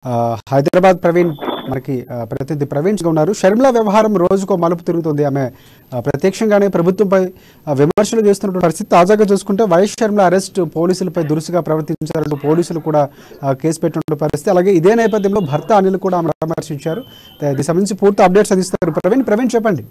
ఆ, హైదరాబాద్ ప్రవీణ్ మనకి ఆ, ప్రతినిధి ప్రవీణ్ గా ఉన్నారు షర్మిల వ్యవహారం రోజుకో మలుపు తిరుగుతుంది ఆమె ఆ, ప్రత్యక్షంగానే ప్రభుత్వంపై ఆ, విమర్శలు చేస్తున్న పరిస్థితి తాజాగా చూసుకుంటే వైఎస్ షర్మిల అరెస్ట్ పోలీసులపై దురుసుగా ప్రవర్తించారంటూ పోలీసులు కూడా ఆ, కేసు పెట్టిన పరిస్థితి అలాగే ఇదే నేపథ్యంలో భర్త అనిల్ కూడా ఆమె పరామర్శించారు దీనికి సంబంధించి పూర్తి అప్డేట్స్ అందిస్తారు ప్రవీణ్ ప్రవీణ్ చెప్పండి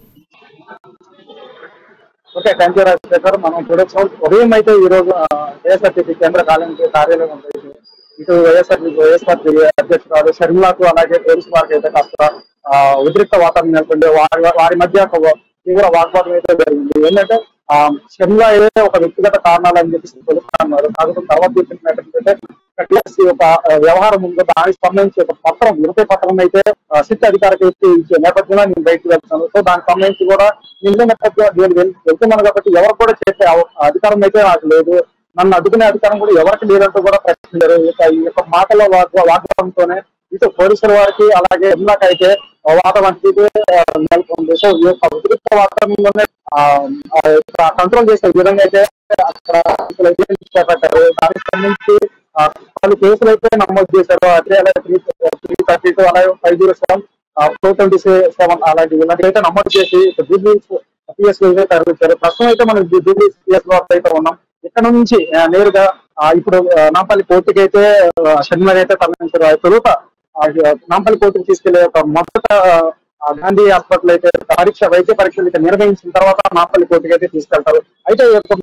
ఓకే థ్యాంక్ యూ రాజశేఖర్ మనం చూడొచ్చు ఉదయం అయితే ఈ రోజు వైఎస్ఆర్సీపీ కేంద్ర కార్యాలయం కార్యాలయం ఉంది ఇటు వైఎస్ఆర్ వైఎస్ఆర్ అధ్యక్షురాలు షర్మిలాకు అలాగే పోలీసు వారికి అయితే కాస్త ఆ, ఉద్రిక్త వాతావరణం నెలకొంది వారి వారి మధ్య ఒక తీవ్ర వాగ్వాదం అయితే జరిగింది ఏంటంటే ఆ, షర్మిల ఏదైతే ఒక వ్యక్తిగత కారణాలు అని చెప్పి తెలుస్తున్నారు కాకపోతే తర్వాత చూసినట్లయితే టీఎస్సీ ఒక ఆ, వ్యవహారం ఉందో దానికి సంబంధించి ఒక పత్రం వినతి పత్రం అయితే ఆ, సిట్ అధికారికి ఇచ్చే నేపథ్యంలో నేను బయటకు వెళ్తాను సో దానికి సంబంధించి కూడా నిన్న నేపథ్యం నేను వెళ్- వెళ్తున్నాను కాబట్టి ఎవరు కూడా చేసే అవ- అధికారం అయితే నాకు లేదు నన్ను అడ్డుకునే అధికారం కూడా ఎవరికి లేదంటూ కూడా ప్రశ్నించారు ఇక ఈ యొక్క మాటల వాగ్- వాగ్వాదంతోనే ఇటు పోలీసుల వారికి అలాగే ఎమ్లాక్ అయితే వాదం అంటే నెలకొంది సో ఈ యొక్క ఉద్రిక్త వాతావరణంలోనే కంట్రోల్ చేసే విధంగా అయితే అక్కడ అసలు ఏం చేపట్టారు దానికి సంబంధించి ఆ, పలు కేసులు అయితే నమోదు చేశారు అదే అలాగే త్రీ త్రీ థర్టీ టూ అలాగే five zero seven four twenty seven అలాంటి ఇలాంటివి అయితే నమోదు చేసి జూబ్లీస్ పిఎస్ అయితే తరలించారు ప్రస్తుతం అయితే మనం జూబ్లీస్ పిఎస్ లో అయితే ఉన్నాం ఇక్కడ నుంచి ఆ, నేరుగా ఆ, ఇప్పుడు ఆ, నాంపల్లి కోర్టుకి అయితే షర్మిల అయితే తరలించారు ఆ తొలుత ఆ, నాంపల్లి కోర్టుకు తీసుకెళ్లే ఒక మొదట ఆ, గాంధీ హాస్పిటల్ అయితే పరీక్ష వైద్య పరీక్షలు అయితే నిర్వహించిన తర్వాత నాంపల్లి కోర్టుకి అయితే తీసుకెళ్తారు అయితే ఈ యొక్క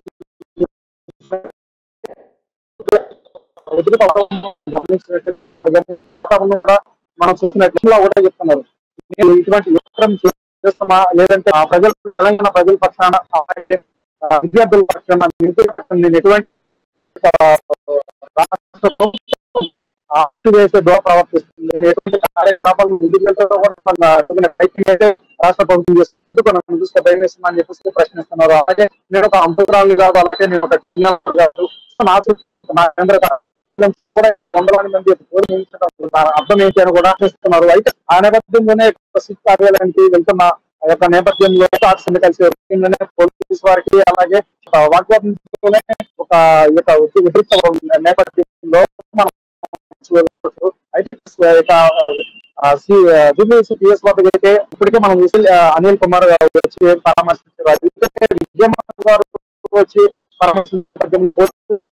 ఉద్రిక్త వాతావరణం గమనించినట్లయితే వాతావరణం కూడా మనం చూసినట్లు కూడా చెప్తున్నారు నేను ఇటువంటి యుద్ధం చేస్తున్నా లేదంటే ఆ ప్రజలు తెలంగాణ ప్రజల పక్షాన అలాగే, ఆ, విద్యార్థుల పక్షాన నిరుద్యోగుల పక్షాన నేను ఎటువంటి ఆ, రాష్ట్ర ప్రభుత్వం ఆ, అడ్డు వేసే దోవ ప్రవర్తిస్తుంది ఎటువంటి కార్యకలాపాలు విద్యార్థులతో కూడా మన అడ్డుకునే ప్రయత్నం అయితే రాష్ట్ర ప్రభుత్వం చేస్తుంది మనం చూస్తే భయం వేస్తుందని అని చెప్పేసి ప్రశ్నిస్తున్నారు అలాగే నేను ఒక అంతరాలు కాదు అలాగే నేను ఒక చిన్న కాదు సో నా చుట్టూ నా కేంద్ర కార్యాలయం కూడా వందలాది మంది పోటీ నియమించడం దాని అర్థం ఏంటి అని కూడా చేస్తున్నారు అయితే ఆ నేపథ్యంలోనే సిట్ కార్యాలయానికి వెళ్తున్న ఆ యొక్క నేపథ్యంలో ఆర్ట్స్ కలిసి వచ్చిందనే పోలీసు వారికి అలాగే ఒక వాగ్వాదంతోనే ఒక ఈ యొక్క ఉద్రిక్త నేపథ్యంలో మనం చూడవచ్చు. అయితే ఇక జిబిఎస్ వద్దకు అయితే ఇప్పటికే మనం విసిల్ ఆ, అనిల్ కుమార్ గారు వచ్చి పరామర్శించారు అయితే విద్యమాన్ గారు వచ్చి పరామర్శించారు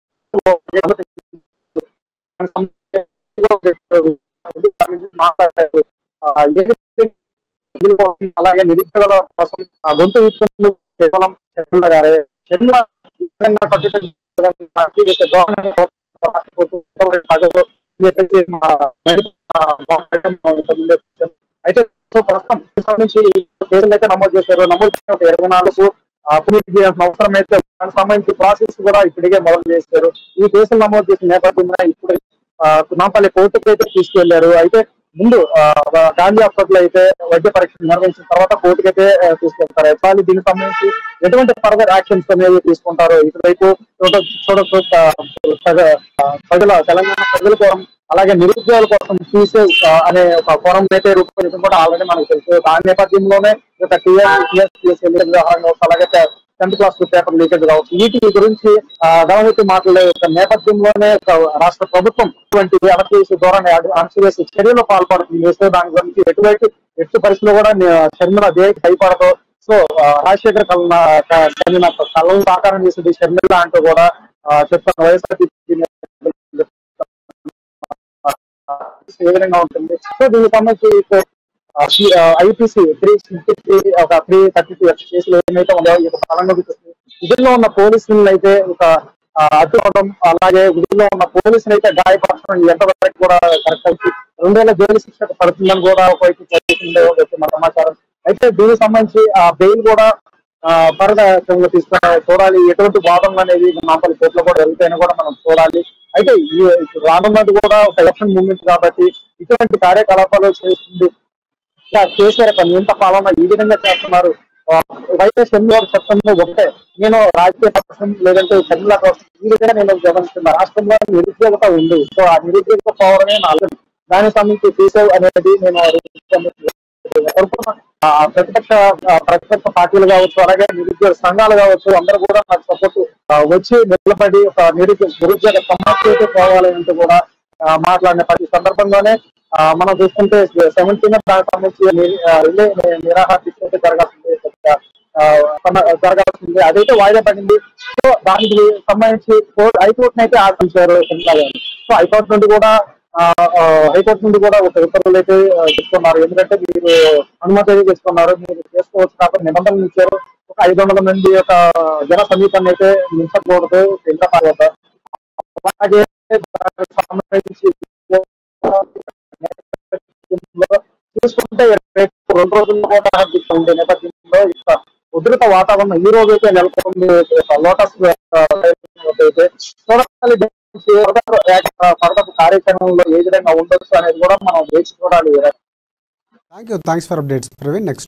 మాట్లాడారు ఆ, ఏదైతే అలాగే నిరుద్యోగుల కోసం ఆ గొంతు విప్పుకుంటూ కేవలం చంద్ర గారే చంద్ర తెలంగాణ కట్టుబడి చేసే ధోరణి రాకపోతే చెప్పేసి మా ఆ, మా అయితే సో ప్రస్తుతం ఈ సంబంధించి కేసులు అయితే నమోదు చేశారు నమోదు చేసిన ఒక ఇరవై నాలుగు అప్డేట్ చేయాల్సిన అవసరం అయితే దానికి సంబంధించి ప్రాసెస్ కూడా ఇప్పటికే మొదలు చేశారు ఈ కేసులు నమోదు చేసిన నేపథ్యంలో ఇప్పుడు ఆ, నాంపల్లి కోర్టుకు అయితే తీసుకెళ్లారు అయితే ముందు ఆ, గాంధీ హాస్పిటల్ అయితే వైద్య పరీక్షలు నిర్వహించిన తర్వాత కోర్టుకు అయితే ఆ, తీసుకెళ్తారు ఎట్లా దీనికి సంబంధించి ఎటువంటి ఫర్దర్ యాక్షన్స్ అనేవి తీసుకుంటారు ఇటువైపు చూడ చూడొచ్చు ఆ, ప్రజ- ఆ, ప్రజల తెలంగాణ ప్రజల కోసం అలాగే నిరుద్యోగుల కోసం తీసే అనే ఒక ఫోరం అయితే రూపొందించడం కూడా ఆల్రెడీ మనకు తెలుసు దాని నేపథ్యంలోనే ఈ యొక్క టీఎస్ వ్యవహారం కావచ్చు, అలాగే టెన్త్ క్లాస్ పేపర్ లీకేజ్ కావచ్చు వీటి గురించి ఆ, గణవతి మాట్లాడే యొక్క నేపథ్యంలోనే ఒక రాష్ట్ర ప్రభుత్వం ఇటువంటి అణచివేసే ధోరణి అణ- అణచివేసే చర్యలు పాల్పడుతుంది సో దాని గురించి ఎటువంటి ఎట్టి పరిస్థితుల్లో కూడా నే- షర్మిల దేనికి భయపడదు సో ఆ, రాజశేఖర్ కళ్ళ కలిగిన కళ్ళను సాకారం చేసింది షర్మిల అంటూ కూడా ఆ, చెప్తాను వైఎస్ఆర్ ఏ విధంగా ఉంటుంది సో దీనికి సంబంధించి ఐపీసీ త్రీ సిక్స్టీ త్రీ ఒక త్రీ థర్టీ టూ కేసులు ఏమైతే ఉన్నాయో ఈ యొక్క బలంగా చూపిస్తుంది విధుల్లో ఉన్న పోలీసులను అయితే ఒక ఆ, అడ్డుకోవడం అలాగే విధుల్లో ఉన్న పోలీసులు అయితే గాయపరచడం ఎంతవరకు కూడా కరెక్ట్ అవుతుంది రెండేళ్ల జైలు శిక్ష పడుతుందని కూడా ఒకవైపు చదువుతుండే మన సమాచారం అయితే దీనికి సంబంధించి ఆ బెయిల్ కూడా పరదలో తీసుకుని చూడాలి ఎటువంటి వాదనలు అనేవి నాపల్లి కోర్టులో కూడా జరుగుతాయని కూడా మనం చూడాలి అయితే ఈ ఇప్పుడు రానున్నది కూడా ఒక ఎలక్షన్ మూమెంట్ కాబట్టి ఇటువంటి కార్యకలాపాలు చేస్తుంది ఇంకా కేసీఆర్ యొక్క నియంత పాలన ఈ విధంగా చేస్తున్నారు ఆ, వైఎస్ చంద్రబాబు చెప్తుంది ఒకటే నేను రాజకీయ పక్షం లేదంటే చంద్రబాబు కోసం ఈ విధంగా నేను గమనిస్తున్నా రాష్ట్రంలో నిరుద్యోగత ఉంది సో ఆ నిరుద్యోగత పోవడమే నా ఆలోచన దానికి సంబంధించి తీసేవ్ అనేది నేను కోరుకున్నాను. ఆ, ప్రతిపక్ష ఆ, ప్రతిపక్ష పార్టీలు కావచ్చు అలాగే నిరుద్యోగ సంఘాలు కావచ్చు అందరూ కూడా నాకు సపోర్ట్ వచ్చి నిలబడి ఒక నిరుద్యోగ నిరుద్యోగ సమస్యతో పోవాలి అంటూ కూడా ఆ, మాట్లాడిన ప్రతి సందర్భంలోనే ఆ, మనం చూసుకుంటే సెవెంటీన్ దానికి సంబంధించి ని- ఆ, రిలే ని- నిరాహార తీసుకుంటే జరగాల్సింది కొద్దిగా, ఆ, సమ- జరగాల్సింది అదైతే వాయిదా పడింది సో దానికి సంబంధించి కోర్టు హైకోర్టును అయితే ఆశ్రయించారు షర్మిలా గారు సో హైకోర్టు నుండి కూడా ఆ, ఆ, హైకోర్టు నుండి కూడా ఒక ఉత్తర్వులు అయితే ఆ, తెచ్చుకున్నారు ఎందుకంటే మీరు అనుమతి అయితే తెచ్చుకున్నారు మీరు చేసుకోవచ్చు కాబట్టి నిబంధనలు ఇచ్చారు ఒక ఐదు వందల మంది ఒక జన సమీపాన్ని అయితే మించకూడదు కేంద్ర పార్టీ అలాగే దానికి సంబంధించి చూసుకుంటే రేపు రెండు రోజుల్లో కూడా ఉండే నేపథ్యంలో ఇంత ఉధృత వాతావరణం ఈ రోజు అయితే నెలకొంది లోటస్ అయితే చూడాలి పడతపు కార్యాచరణలో ఏ విధంగా ఉండొచ్చు అనేది కూడా మనం వేచి చూడాలి thank you thanks for updates Praveen next